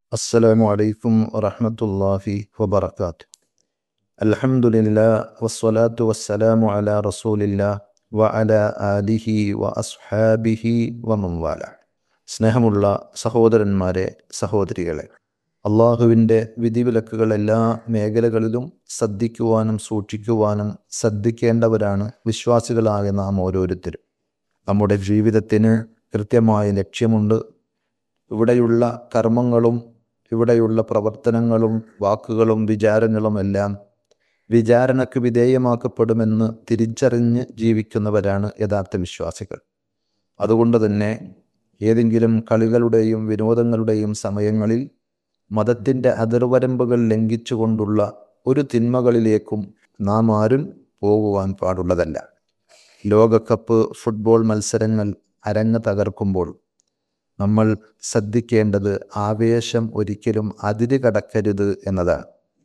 السلام عليكم ورحمة الله وبركاته الحمد لله والصلاة والسلام على رسول الله وعلى آله وأصحابه ومن والاه സ്നേഹമുള്ള സഹോദരന്മാരെ സഹോദരികളെ അള്ളാഹുവിൻ്റെ വിധിവിലക്കുകൾ എല്ലാ മേഖലകളിലും ശ്രദ്ധിക്കുവാനും സൂക്ഷിക്കുവാനും ശ്രദ്ധിക്കേണ്ടവരാണ് വിശ്വാസികളായ നാം ഓരോരുത്തരും നമ്മുടെ ജീവിതത്തിന് കൃത്യമായ ലക്ഷ്യമുണ്ട് ഇവിടെയുള്ള കർമ്മങ്ങളും ഇവിടെയുള്ള പ്രവർത്തനങ്ങളും വാക്കുകളും വിചാരങ്ങളും എല്ലാം വിചാരണക്ക് വിധേയമാക്കപ്പെടുമെന്ന് തിരിച്ചറിഞ്ഞ് ജീവിക്കുന്നവരാണ് യഥാർത്ഥ വിശ്വാസികൾ അതുകൊണ്ട് തന്നെ ഏതെങ്കിലും കളികളുടെയും വിനോദങ്ങളുടെയും സമയങ്ങളിൽ മതത്തിൻ്റെ അതിർവരമ്പുകൾ ലംഘിച്ചുകൊണ്ടുള്ള ഒരു തിന്മകളിലേക്കും നാം ആരും പോകുവാൻ പാടുള്ളതല്ല ലോകകപ്പ് ഫുട്ബോൾ മത്സരങ്ങൾ അരങ്ങ് തകർക്കുമ്പോൾ നമ്മൾ ശ്രദ്ധിക്കേണ്ടത് ആവേശം ഒരിക്കലും അതിര് കടക്കരുത് എന്നതാണ്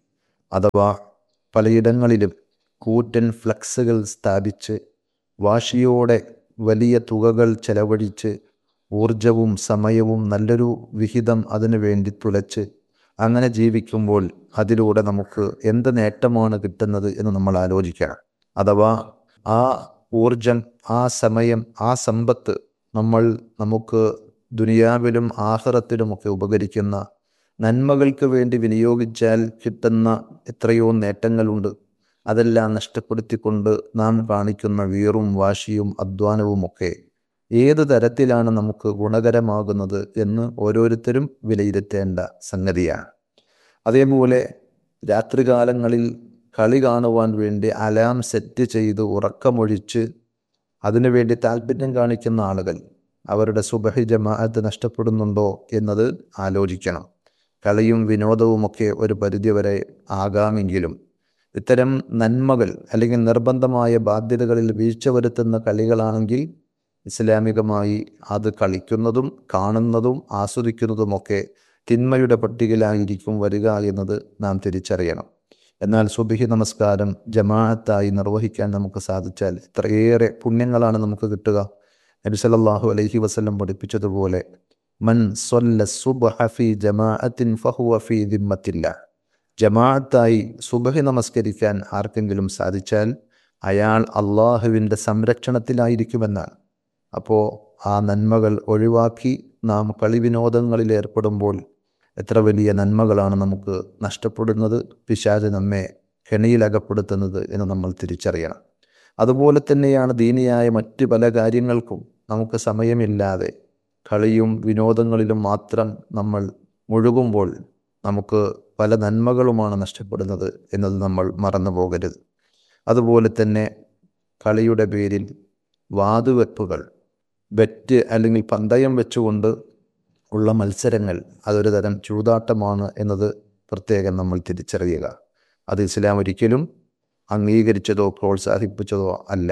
അഥവാ പലയിടങ്ങളിലും കൂറ്റൻ ഫ്ലക്സുകൾ സ്ഥാപിച്ച് വാശിയോടെ വലിയ തുകകൾ ചെലവഴിച്ച് ഊർജവും സമയവും നല്ലൊരു വിഹിതം അതിനു വേണ്ടി തുലച്ച് അങ്ങനെ ജീവിക്കുമ്പോൾ അതിലൂടെ നമുക്ക് എന്ത് നേട്ടമാണ് കിട്ടുന്നത് എന്ന് നമ്മൾ ആലോചിക്കണം അഥവാ ആ ഊർജം ആ സമയം ആ സമ്പത്ത് നമ്മൾ നമുക്ക് ദുനിയാവിലും ആഹ്റത്തിലുമൊക്കെ ഉപകരിക്കുന്ന നന്മകൾക്ക് വേണ്ടി വിനിയോഗിച്ചാൽ കിട്ടുന്ന എത്രയോ നേട്ടങ്ങളുണ്ട് അതെല്ലാം നഷ്ടപ്പെടുത്തിക്കൊണ്ട് നാം കാണിക്കുന്ന വീറും വാശിയും അധ്വാനവുമൊക്കെ ഏത് തരത്തിലാണ് നമുക്ക് ഗുണകരമാകുന്നത് എന്ന് ഓരോരുത്തരും വിലയിരുത്തേണ്ട സംഗതിയാണ് അതേപോലെ രാത്രികാലങ്ങളിൽ കളി കാണുവാൻ വേണ്ടി അലാം സെറ്റ് ചെയ്ത് ഉറക്കമൊഴിച്ച് അതിനുവേണ്ടി താല്പര്യം കാണിക്കുന്ന ആളുകൾ അവരുടെ സുബഹി ജമാഅത്ത് നഷ്ടപ്പെടുന്നുണ്ടോ എന്നത് ആലോചിക്കണം കളിയും വിനോദവുമൊക്കെ ഒരു പരിധിവരെ ആകാമെങ്കിലും ഇത്തരം നന്മകൾ അല്ലെങ്കിൽ നിർബന്ധമായ ബാധ്യതകളിൽ വീഴ്ച വരുത്തുന്ന കളികളാണെങ്കിൽ ഇസ്ലാമികമായി അത് കളിക്കുന്നതും കാണുന്നതും ആസ്വദിക്കുന്നതുമൊക്കെ തിന്മയുടെ പട്ടികയിലായിരിക്കും വരിക എന്നത് നാം തിരിച്ചറിയണം എന്നാൽ സുബിഹി നമസ്കാരം ജമാഅത്തായി നിർവഹിക്കാൻ നമുക്ക് സാധിച്ചാൽ എത്രയേറെ പുണ്യങ്ങളാണ് നമുക്ക് കിട്ടുക നബി സല്ലല്ലാഹു അലൈഹി വസല്ലം പഠിപ്പിച്ചതുപോലെ മൻ സ്വല്ല സുബ്ഹ ഫീ ജമാഅത്തിൻ ഫഹുവ ഫീ ദിമ്മത്തില്ല ജമാഅത്തായി സുബഹി നമസ്കരിക്കാൻ ആർക്കെങ്കിലും സാധിച്ചാൽ അയാൾ അള്ളാഹുവിൻ്റെ സംരക്ഷണത്തിലായിരിക്കുമെന്നാണ് അപ്പോൾ ആ നന്മകൾ ഒഴിവാക്കി നാം കളി വിനോദങ്ങളിൽ ഏർപ്പെടുമ്പോൾ എത്ര വലിയ നന്മകളാണ് നമുക്ക് നഷ്ടപ്പെടുന്നത് പിശാജ് നമ്മെ കെണിയിലകപ്പെടുത്തുന്നത് എന്ന് നമ്മൾ തിരിച്ചറിയണം അതുപോലെ തന്നെയാണ് ദീനിയായ മറ്റ് പല കാര്യങ്ങൾക്കും നമുക്ക് സമയമില്ലാതെ കളിയും വിനോദങ്ങളിലും മാത്രം നമ്മൾ മുഴുകുമ്പോൾ നമുക്ക് പല നന്മകളുമാണ് നഷ്ടപ്പെടുന്നത് എന്നത് നമ്മൾ മറന്നു പോകരുത് അതുപോലെ തന്നെ കളിയുടെ പേരിൽ വാതുവെപ്പുകൾ ബെറ്റ് അല്ലെങ്കിൽ പന്തയം വെച്ചുകൊണ്ട് ഉള്ള മത്സരങ്ങൾ അതൊരു തരം ചൂതാട്ടമാണ് എന്നത് പ്രത്യേകം നമ്മൾ തിരിച്ചറിയുക അത് ഇസ്ലാം ഒരിക്കലും അംഗീകരിച്ചതോ പ്രോത്സാഹിപ്പിച്ചതോ അല്ല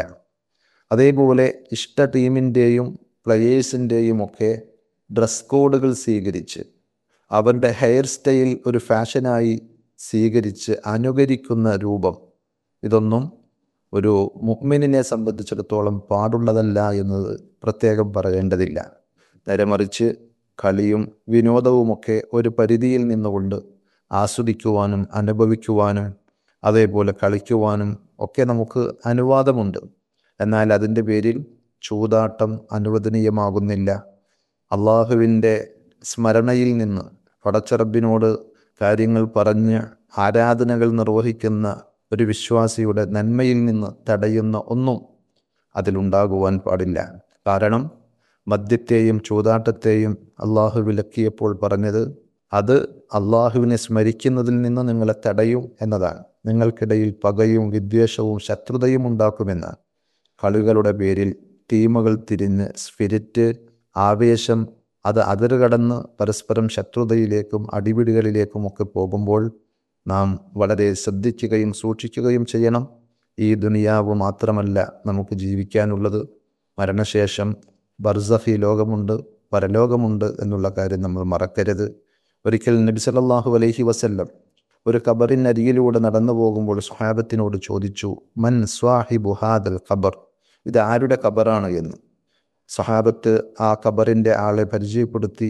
അതേപോലെ ഇഷ്ട ടീമിൻ്റെയും പ്ലെയേഴ്സിൻ്റെയും ഒക്കെ ഡ്രസ് കോഡുകൾ സ്വീകരിച്ച് അവരുടെ ഹെയർ സ്റ്റൈൽ ഒരു ഫാഷനായി സ്വീകരിച്ച് അനുകരിക്കുന്ന രൂപം ഇതൊന്നും ഒരു മുഹ്മിനെ സംബന്ധിച്ചിടത്തോളം പാടുള്ളതല്ല എന്നത് പ്രത്യേകം പറയേണ്ടതില്ല നേരെമറിച്ച് കളിയും വിനോദവുമൊക്കെ ഒരു പരിധിയിൽ നിന്നുകൊണ്ട് ആസ്വദിക്കുവാനും അനുഭവിക്കുവാനും അതേപോലെ കളിക്കുവാനും ഒക്കെ നമുക്ക് അനുവാദമുണ്ട് എന്നാൽ അതിൻ്റെ പേരിൽ ചൂതാട്ടം അനുവദനീയമാകുന്നില്ല അള്ളാഹുവിൻ്റെ സ്മരണയിൽ നിന്ന് പടച്ചറബിനോട് കാര്യങ്ങൾ പറഞ്ഞ് ആരാധനകൾ നിർവഹിക്കുന്ന ഒരു വിശ്വാസിയുടെ നന്മയിൽ നിന്ന് തടയുന്ന ഒന്നും അതിലുണ്ടാകുവാൻ പാടില്ല കാരണം മദ്യത്തെയും ചൂതാട്ടത്തെയും അള്ളാഹു വിലക്കിയപ്പോൾ പറഞ്ഞത് അത് അള്ളാഹുവിനെ സ്മരിക്കുന്നതിൽ നിന്ന് നിങ്ങളെ തടയും എന്നതാണ് നിങ്ങൾക്കിടയിൽ പകയും വിദ്വേഷവും ശത്രുതയും ഉണ്ടാക്കുമെന്നാണ് കളികളുടെ പേരിൽ ടീമുകൾ തിരിഞ്ഞ് സ്പിരിറ്റ് ആവേശം അത് അതിരുകടന്ന് പരസ്പരം ശത്രുതയിലേക്കും അടിപിടികളിലേക്കും ഒക്കെ പോകുമ്പോൾ നാം വളരെ ശ്രദ്ധിക്കുകയും സൂക്ഷിക്കുകയും ചെയ്യണം ഈ ദുനിയാവ് മാത്രമല്ല നമുക്ക് ജീവിക്കാനുള്ളത് മരണശേഷം ബർസഫി ലോകമുണ്ട് പരലോകമുണ്ട് എന്നുള്ള കാര്യം നമ്മൾ മറക്കരുത് ഒരിക്കൽ നബി സല്ലല്ലാഹു അലൈഹി വസല്ലം ഒരു ഖബറിനരികിലൂടെ നടന്നു പോകുമ്പോൾ സുഹാബത്തിനോട് ചോദിച്ചു മൻ സ്വാഹിബു ഹാദൽ ഖബർ ഇത് ആരുടെ ഖബറാണ് എന്ന് സഹാബത്ത് ആ ഖബറിൻ്റെ ആളെ പരിചയപ്പെടുത്തി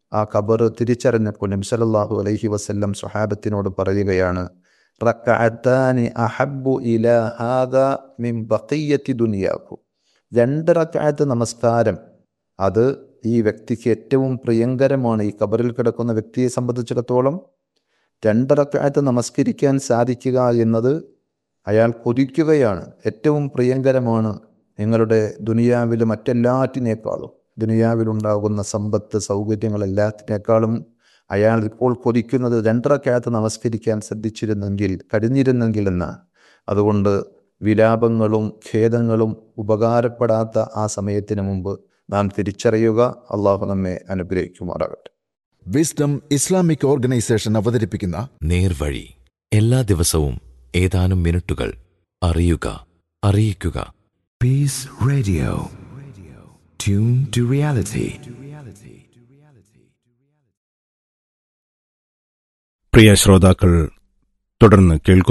ആ ഖബർ തിരിച്ചറിഞ്ഞപ്പോൾ നബി സല്ലല്ലാഹു അലൈഹി വസല്ലം സ്വഹാബത്തിനോട് പറയുകയാണ് റക്കഅത്താനി അഹബ്ബു ഇലാ ഹാദാ മിൻ ബഖിയ്യത്തി ദുനിയാക്കു രണ്ട് റക്അത്ത് നമസ്കാരം അത് ഈ വ്യക്തിക്ക് ഏറ്റവും പ്രിയങ്കരമാണ് ഈ ഖബറിൽ കിടക്കുന്ന വ്യക്തിയെ സംബന്ധിച്ചിടത്തോളം രണ്ട് റക്അത്ത് നമസ്കരിക്കാൻ സാധിക്കുക എന്നത് അയാൾ കൊതിക്കുകയാണ് ഏറ്റവും പ്രിയങ്കരമാണ് നിങ്ങളുടെ ദുനിയാവിൽ മറ്റെല്ലാറ്റിനേക്കാളും ദുനിയാവിലുണ്ടാകുന്ന സമ്പത്ത് സൗകര്യങ്ങളെല്ലാത്തിനേക്കാളും അയാൾ ഇപ്പോൾ കൊതിക്കുന്നത് രണ്ടരക്കകത്ത് നമസ്കരിക്കാൻ ശ്രദ്ധിച്ചിരുന്നെങ്കിൽ കഴിഞ്ഞിരുന്നെങ്കിൽ എന്നാണ് അതുകൊണ്ട് വിലാപങ്ങളും ഖേദങ്ങളും ഉപകാരപ്പെടാത്ത ആ സമയത്തിന് മുമ്പ് നാം തിരിച്ചറിയുക അള്ളാഹു നമ്മെ അനുഗ്രഹിക്കുമാറാകട്ടെ വിസ്ഡം ഇസ്ലാമിക് ഓർഗനൈസേഷൻ അവതരിപ്പിക്കുന്ന നേർവഴി എല്ലാ ദിവസവും ഏതാനും മിനിറ്റുകൾ അറിയുക അറിയിക്കുക Peace Radio. Tune to reality. പ്രിയ ശ്രോതാക്കൾ തുടർന്ന് കേൾക്കുന്നു